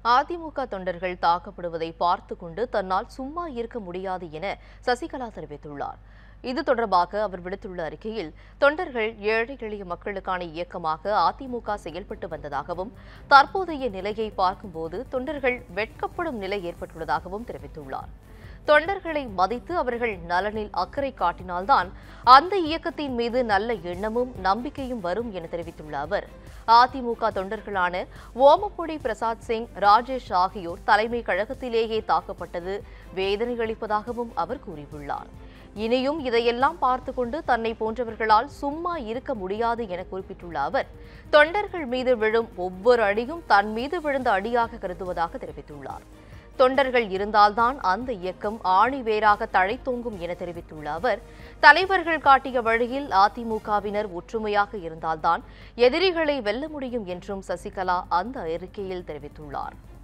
அதிமுக தொண்டர்கள் தாக்கப்படுவதை பார்த்து கொண்டு தன்னால் சும்மா இருக்க முடியாது என சசிகலா தெரிவித்துள்ளார் இது தொடர்பாக அவர் விடுத்துள்ள அறிக்கையில் தொண்டர்கள் ஏழை எளிய மக்களுக்கான இயக்கமாக அதிமுக செயல்பட்டு வந்ததாகவும் தற்போதைய நிலையை பார்க்கும்போது தொண்டர்கள் வெட்கப்படும் நிலை ஏற்பட்டுள்ளதாகவும் தெரிவித்துள்ளார் தொண்டர்களை மதித்து அவர்கள் நலனில் அக்கறை காட்டினால்தான் அந்த இயக்கத்தின் மீது நல்ல எண்ணமும் நம்பிக்கையும் வரும் என தெரிவித்துள்ள அவர் அதிமுக தொண்டர்களான ஓமப்பொடி பிரசாத் சிங் ராஜேஷ் ஆகியோர் தலைமை கழகத்திலேயே தாக்கப்பட்டது வேதனை அளிப்பதாகவும் அவர் கூறியுள்ளார் இனியும் இதையெல்லாம் பார்த்து கொண்டு தன்னை போன்றவர்களால் சும்மா இருக்க முடியாது என குறிப்பிட்டுள்ள அவர் தொண்டர்கள் மீது விழும் ஒவ்வொரு அடியும் தன் மீது விழுந்த அடியாக கருதுவதாக தெரிவித்துள்ளார் தொண்டர்கள் இருந்தால்தான் அந்த இயக்கம் ஆணி வேராக தழைத்தோங்கும் என தெரிவித்துள்ள அவர் தலைவர்கள் காட்டிய வழியில் அதிமுகவினர் ஒற்றுமையாக இருந்தால்தான் எதிரிகளை வெல்ல முடியும் என்றும் சசிகலா அந்த அறிக்கையில் தெரிவித்துள்ளார்